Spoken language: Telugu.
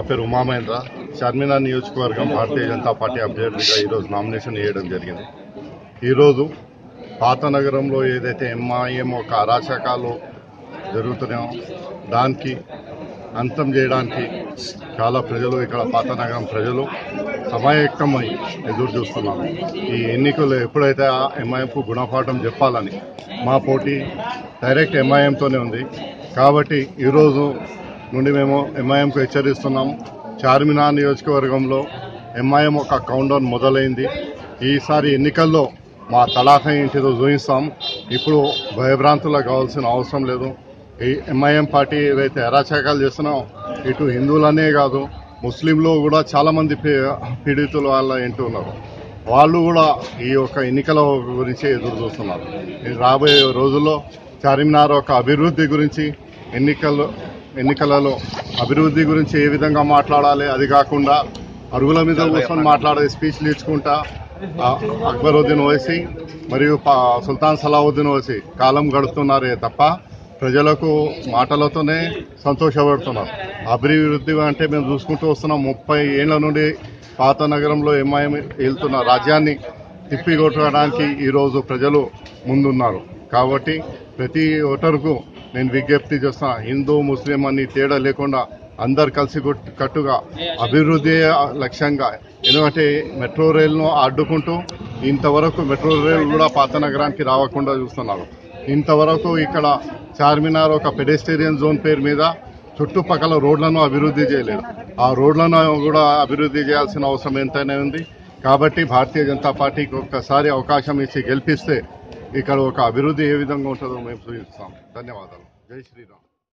పేరు ఉమామేంద్ర చార్మినార్ నియోజకవర్గం భారతీయ జనతా పార్టీ అభ్యర్థిగా ఈరోజు నామినేషన్ వేయడం జరిగింది ఈరోజు పాత నగరంలో ఏదైతే ఎంఐఎం ఒక అరాచకాలు జరుగుతున్నాయో దానికి అంతం చేయడానికి చాలా ప్రజలు ఇక్కడ పాత నగరం ప్రజలు సమాయత్తమై ఎదురు చూస్తున్నారు ఈ ఎన్నికలు ఎప్పుడైతే ఆ ఎంఐఎంకు గుణపాఠం చెప్పాలని మా పోటీ డైరెక్ట్ ఎంఐఎంతోనే ఉంది కాబట్టి ఈరోజు నుండి మేము ఎంఐఎంకు హెచ్చరిస్తున్నాం చార్మినార్ నియోజకవర్గంలో ఎంఐఎం ఒక కౌంటౌన్ మొదలైంది ఈసారి ఎన్నికల్లో మా తడాఖా ఏంటిదో చూపిస్తాం ఇప్పుడు భయభ్రాంతులకు కావాల్సిన అవసరం లేదు ఈ ఎంఐఎం పార్టీ ఏవైతే అరాచకాలు చేస్తున్నాం ఇటు హిందువులనే కాదు ముస్లింలు కూడా చాలా మంది పీ- పీడితులు వాళ్ళ ఇంటూ ఉన్నారు వాళ్ళు కూడా ఈ యొక్క ఎన్నికల గురించి ఎదురు చూస్తున్నారు ఈ రాబోయే రోజుల్లో చార్మినార్ ఒక అభివృద్ధి గురించి ఎన్నికల్లో ఎన్నికలలో అభివృద్ధి గురించి ఏ విధంగా మాట్లాడాలి అది కాకుండా అరుగుల మీద కూర్చొని మాట్లాడే స్పీచ్లు ఇచ్చుకుంటా ఆ, అక్బరుద్దీన్ ఓవైసీ మరియు పా- సుల్తాన్ సలావుద్దీన్ ఓవైసీ కాలం గడుపుతున్నారే తప్ప ప్రజలకు మాటలతోనే సంతోషపడుతున్నారు అభివృద్ధి అంటే మేము చూసుకుంటూ వస్తున్నాం ముప్పై ఏళ్ల నుండి పాత నగరంలో ఎంఐఎం వెళ్తున్న రాజ్యాన్ని తిప్పికొట్టడానికి ఈరోజు ప్రజలు ముందున్నారు కాబట్టి ప్రతి ఓటరుకు నేను విజ్ఞప్తి చేస్తున్నా హిందూ ముస్లిం అని తేడా లేకుండా అందరు కలిసి కొట్- కట్టుగా అభివృద్ధి లక్ష్యంగా ఎందుకంటే మెట్రో రైలును అడ్డుకుంటూ ఇంతవరకు మెట్రో రైలు కూడా పాత నగరానికి రావకుండా చూస్తున్నారు ఇంతవరకు ఇక్కడ చార్మినార్ ఒక పెడెస్టేరియన్ జోన్ పేరు మీద చుట్టుపక్కల రోడ్లను అభివృద్ధి చేయలేదు ఆ రోడ్లను కూడా అభివృద్ధి చేయాల్సిన అవసరం ఎంతైనా ఉంది కాబట్టి భారతీయ జనతా పార్టీకి ఒక్కసారి అవకాశం ఇచ్చి గెలిపిస్తే ఇక్కడ ఒక అభివృద్ధి ఏ విధంగా ఉంటుందో మేము చూపిస్తాం ధన్యవాదాలు జై శ్రీరామ్